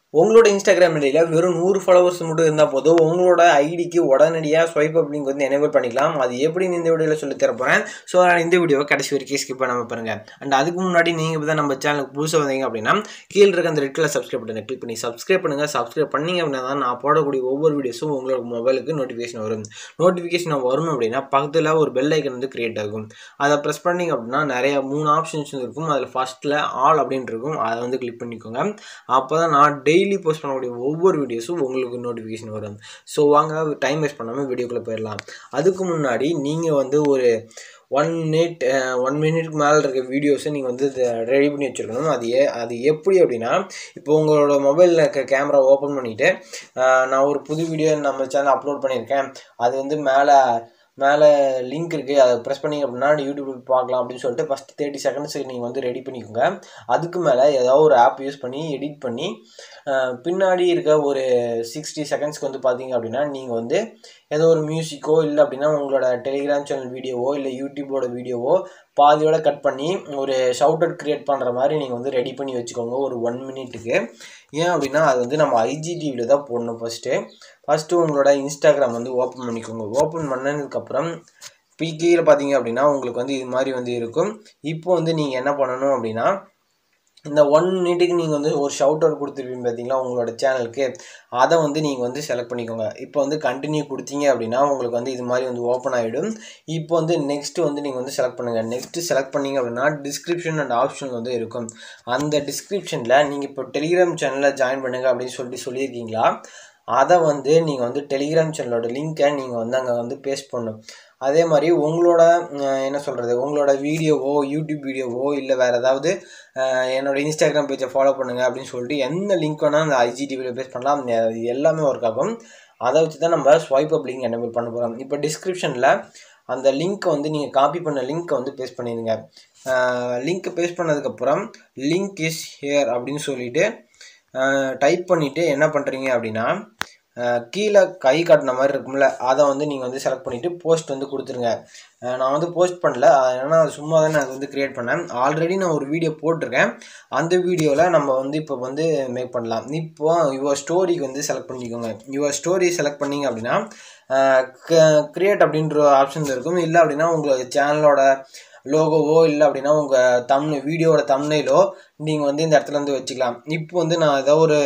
உங்களோட இன்ஸ்டாகிராம் ஐடியில் வெறும் நூறு ஃபாலோவர்ஸ் மட்டும் இருந்தால் போதும் உங்களோட ஐடிக்கு உடனடியாக ஸ்வைப் அப்படிங்க வந்து எனேபிள் பண்ணிக்கலாம் அது எப்படின்னு இந்த வீடியோவில் சொல்லி தரப்போகிறேன் ஸோ நான் இந்த வீடியோவை கடைசி வரைக்கும் ஸ்கிப் பண்ணாமல் பாருங்கள் அண்ட் அதுக்கு முன்னாடி நீங்கள் இப்போ தான் நம்ம சேனலுக்கு புதுசாக வந்தீங்க அப்படின்னா கீழே இருக்க அந்த ரெட் கலர் சப்ஸ்கிரைப் பட்டனை கிளிக் பண்ணி சப்ஸ்கிரைப் பண்ணுங்கள் சப்ஸ்கிரைப் பண்ணீங்க அப்படின்னா தான் நான் போடக்கூடிய ஒவ்வொரு வீடியோஸும் உங்களோட மொபைலுக்கு நோட்டிஃபிகேஷன் வரும் நோட்டிஃபிகேஷன் வரணும் அப்படின்னா பக்கத்தில் ஒரு பெல் ஐக்கன் வந்து கிரியேட் ஆகும் அதை ப்ரெஸ் பண்ணிங்க அப்படின்னா நிறைய மூணு ஆப்ஷன்ஸ் இருக்கும் அதில் ஃபஸ்ட்டில் ஆல் அப்படின்னு இருக்கும் அதை வந்து கிளிக் பண்ணிக்கோங்க அப்போ தான் நான் டெய்லி போஸ்ட் பண்ணக்கூடிய ஒவ்வொரு வீடியோஸும் உங்களுக்கு நோட்டிஃபிகேஷன் வரும் ஸோ வாங்க டைம் வேஸ்ட் பண்ணாமல் வீடியோக்குள்ளே போயிடலாம் அதுக்கு முன்னாடி நீங்கள் வந்து ஒரு ஒன் மினிட் ஒன் மினிட்க்கு மேலே இருக்க வீடியோஸை நீங்கள் வந்து ரெடி பண்ணி வச்சுருக்கணும் அது ஏ அது எப்படி அப்படின்னா இப்போ உங்களோட மொபைலில் இருக்க கேமரா ஓப்பன் பண்ணிவிட்டு நான் ஒரு புது வீடியோ நம்ம சேனல் அப்லோட் பண்ணியிருக்கேன் அது வந்து மேலே மேலே லிங்க் இருக்குது அதை ப்ரெஸ் பண்ணிங்க அப்படின்னா யூடியூப் பார்க்கலாம் அப்படின்னு சொல்லிட்டு ஃபஸ்ட் தேர்ட்டி செகண்ட்ஸுக்கு நீங்கள் வந்து ரெடி பண்ணிக்கோங்க அதுக்கு மேலே ஏதாவது ஒரு ஆப் யூஸ் பண்ணி எடிட் பண்ணி பின்னாடி இருக்க ஒரு சிக்ஸ்டி செகண்ட்ஸ்க்கு வந்து பார்த்தீங்க அப்படின்னா நீங்கள் வந்து ஏதோ ஒரு மியூசிக்கோ இல்லை அப்படின்னா உங்களோட டெலிகிராம் சேனல் வீடியோவோ இல்லை யூடியூபோட வீடியோவோ பாதியோட கட் பண்ணி ஒரு ஷவுட் அவுட் க்ரியேட் பண்ணுற மாதிரி நீங்கள் வந்து ரெடி பண்ணி வச்சுக்கோங்க ஒரு ஒன் மினிட்டுக்கு ஏன் அப்படின்னா அது வந்து நம்ம ஐஜிடிவியில் தான் போடணும் ஃபஸ்ட்டு ஃபஸ்ட்டு உங்களோட இன்ஸ்டாகிராம் வந்து ஓப்பன் பண்ணிக்கோங்க ஓப்பன் பண்ணதுக்கப்புறம் இப்போ கீழே பார்த்தீங்க அப்படின்னா உங்களுக்கு வந்து இது மாதிரி வந்து இருக்கும் இப்போ வந்து நீங்கள் என்ன பண்ணணும் அப்படின்னா இந்த ஒன் மினிட்டுக்கு நீங்கள் வந்து ஒரு ஷவுட் அவுட் கொடுத்துருப்பீங்க பார்த்தீங்களா உங்களோட சேனலுக்கு அதை வந்து நீங்கள் வந்து செலக்ட் பண்ணிக்கோங்க இப்போ வந்து கண்டினியூ கொடுத்தீங்க அப்படின்னா உங்களுக்கு வந்து இது மாதிரி வந்து ஓப்பன் ஆகிடும் இப்போ வந்து நெக்ஸ்ட்டு வந்து நீங்கள் வந்து செலக்ட் பண்ணுங்கள் நெக்ஸ்ட்டு செலக்ட் பண்ணிங்க அப்படின்னா டிஸ்கிரிப்ஷன் அண்ட் ஆப்ஷன் வந்து இருக்கும் அந்த டிஸ்கிரிப்ஷனில் நீங்கள் இப்போ டெலிகிராம் சேனலில் ஜாயின் பண்ணுங்கள் அப்படின்னு சொல்லிட்டு சொல்லியிருக்கீங்களா அதை வந்து நீங்கள் வந்து டெலிகிராம் சேனலோட லிங்க்கை நீங்கள் வந்து அங்கே வந்து பேஸ்ட் பண்ணணும் அதே மாதிரி உங்களோட என்ன சொல்கிறது உங்களோட வீடியோவோ யூடியூப் வீடியோவோ இல்லை வேறு ஏதாவது என்னோடய இன்ஸ்டாகிராம் பேஜை ஃபாலோ பண்ணுங்கள் அப்படின்னு சொல்லிட்டு எந்த லிங்க் வேணால் அந்த ஐஜிடிவியில் பேஸ்ட் பண்ணலாம் அது எல்லாமே ஒர்க் ஆகும் அதை வச்சு தான் நம்ம ஸ்வைப் அப் லிங்க் என்ன பண்ண போகிறோம் இப்போ டிஸ்கிரிப்ஷனில் அந்த லிங்க்கை வந்து நீங்கள் காப்பி பண்ண லிங்க்கை வந்து பேஸ்ட் பண்ணிடுங்க லிங்க்கை பேஸ்ட் பண்ணதுக்கப்புறம் லிங்க் இஸ் ஹியர் அப்படின்னு சொல்லிவிட்டு டைப் பண்ணிவிட்டு என்ன பண்ணுறீங்க அப்படின்னா கீழே கை காட்டின மாதிரி இருக்கும்ல அதை வந்து நீங்கள் வந்து செலக்ட் பண்ணிவிட்டு போஸ்ட் வந்து கொடுத்துருங்க நான் வந்து போஸ்ட் பண்ணல ஏன்னா சும்மா தான் நான் வந்து க்ரியேட் பண்ணேன் ஆல்ரெடி நான் ஒரு வீடியோ போட்டிருக்கேன் அந்த வீடியோவில் நம்ம வந்து இப்போ வந்து மேக் பண்ணலாம் இப்போ யுவர் ஸ்டோரிக்கு வந்து செலக்ட் பண்ணிக்கோங்க யுவர் ஸ்டோரி செலக்ட் பண்ணிங்க அப்படின்னா க்ரியேட் அப்படின்ற ஆப்ஷன் இருக்கும் இல்லை அப்படின்னா உங்கள் சேனலோட லோகோவோ இல்லை அப்படின்னா உங்கள் தம் வீடியோவோட தம்னையிலோ நீங்கள் வந்து இந்த இடத்துல வந்து வச்சுக்கலாம் இப்போ வந்து நான் ஏதோ ஒரு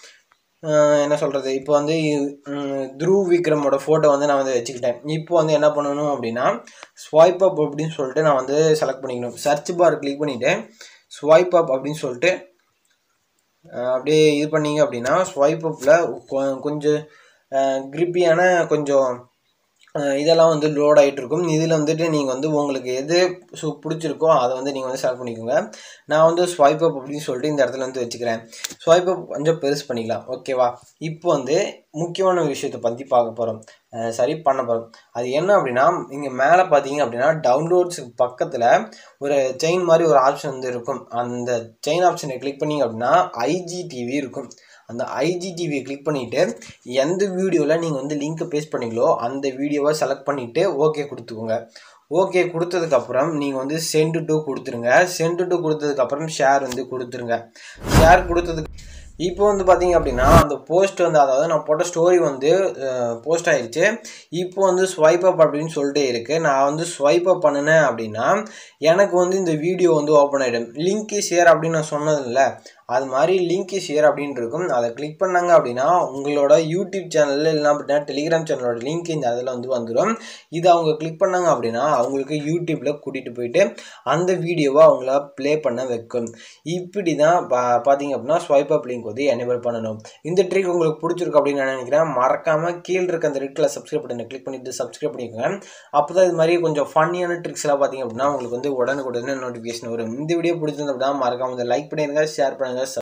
என்ன சொல்கிறது இப்போ வந்து த்ரூவ் விக்ரமோட ஃபோட்டோ வந்து நான் வந்து வச்சுக்கிட்டேன் இப்போ வந்து என்ன பண்ணணும் அப்படின்னா ஸ்வைப் அப் அப்படின்னு சொல்லிட்டு நான் வந்து செலக்ட் பண்ணிக்கணும் சர்ச் பார் கிளிக் பண்ணிவிட்டு ஸ்வைப் அப் அப்படின்னு சொல்லிட்டு அப்படியே இது பண்ணிங்க அப்படின்னா ஸ்வைப் அப்பில் கொஞ்சம் கிரிப்பியான கொஞ்சம் இதெல்லாம் வந்து லோட் ஆகிட்டு இருக்கும் இதில் வந்துட்டு நீங்கள் வந்து உங்களுக்கு எது ஸோ பிடிச்சிருக்கோ அதை வந்து நீங்கள் வந்து செலக்ட் பண்ணிக்கோங்க நான் வந்து ஸ்வைப் அப் அப்படின்னு சொல்லிட்டு இந்த இடத்துல வந்து வச்சுக்கிறேன் ஸ்வைப் அப் கொஞ்சம் பெருசு பண்ணிக்கலாம் ஓகேவா இப்போ வந்து முக்கியமான விஷயத்தை பற்றி பார்க்க போகிறோம் சரி பண்ண போகிறோம் அது என்ன அப்படின்னா இங்கே மேலே பார்த்தீங்க அப்படின்னா டவுன்லோட்ஸுக்கு பக்கத்தில் ஒரு செயின் மாதிரி ஒரு ஆப்ஷன் வந்து இருக்கும் அந்த செயின் ஆப்ஷனை கிளிக் பண்ணிங்க அப்படின்னா ஐஜிடிவி இருக்கும் அந்த ஐஜிடிவியை கிளிக் பண்ணிவிட்டு எந்த வீடியோவில் நீங்கள் வந்து லிங்க்கை பேஸ்ட் பண்ணீங்களோ அந்த வீடியோவை செலக்ட் பண்ணிவிட்டு ஓகே கொடுத்துக்கோங்க ஓகே கொடுத்ததுக்கப்புறம் நீங்கள் வந்து சென்டு டூ கொடுத்துருங்க சென்டு டூ கொடுத்ததுக்கப்புறம் ஷேர் வந்து கொடுத்துருங்க ஷேர் கொடுத்ததுக்கு இப்போ வந்து பார்த்தீங்க அப்படின்னா அந்த போஸ்ட் வந்து அதாவது நான் போட்ட ஸ்டோரி வந்து போஸ்ட் ஆயிடுச்சு இப்போ வந்து ஸ்வைப் அப் அப்படின்னு சொல்லிட்டு இருக்குது நான் வந்து ஸ்வைப் அப் பண்ணினேன் அப்படின்னா எனக்கு வந்து இந்த வீடியோ வந்து ஓப்பன் ஆகிடும் லிங்க் ஷேர் அப்படின்னு நான் சொன்னதில்ல அது மாதிரி லிங்க் ஷேர் அப்படின்னு இருக்கும் அதை கிளிக் பண்ணாங்க அப்படின்னா உங்களோட யூடியூப் சேனலில் இல்லைனா அப்படின்னா டெலிகிராம் சேனலோட லிங்க் இந்த அதில் வந்து வந்துடும் இது அவங்க கிளிக் பண்ணாங்க அப்படின்னா அவங்களுக்கு யூடியூப்பில் கூட்டிகிட்டு போயிட்டு அந்த வீடியோவை அவங்கள ப்ளே பண்ண வைக்கும் இப்படி தான் பா பார்த்தீங்க அப்படின்னா ஸ்வைப் அப் லிங்க் வந்து எனேபிள் பண்ணணும் இந்த ட்ரிக் உங்களுக்கு பிடிச்சிருக்கு அப்படின்னு நான் நினைக்கிறேன் மறக்காமல் கீழே இருக்க அந்த ரெட்டில் சப்ஸ்கிரைப் பண்ணி கிளிக் பண்ணிவிட்டு சப்ஸ்கிரைப் பண்ணிக்கோங்க அப்போ தான் இது மாதிரி கொஞ்சம் ஃபன்னியான ட்ரிக்ஸ்லாம் பார்த்தீங்க அப்படின்னா உங்களுக்கு வந்து உடனுக்குடனே நோட்டிஃபிகேஷன் வரும் இந்த வீடியோ பிடிச்சிருந்தா அப்படின்னா மறக்காம வந்து லைக் பண்ணிடுங்க ஷேர் பண்ணுங்கள்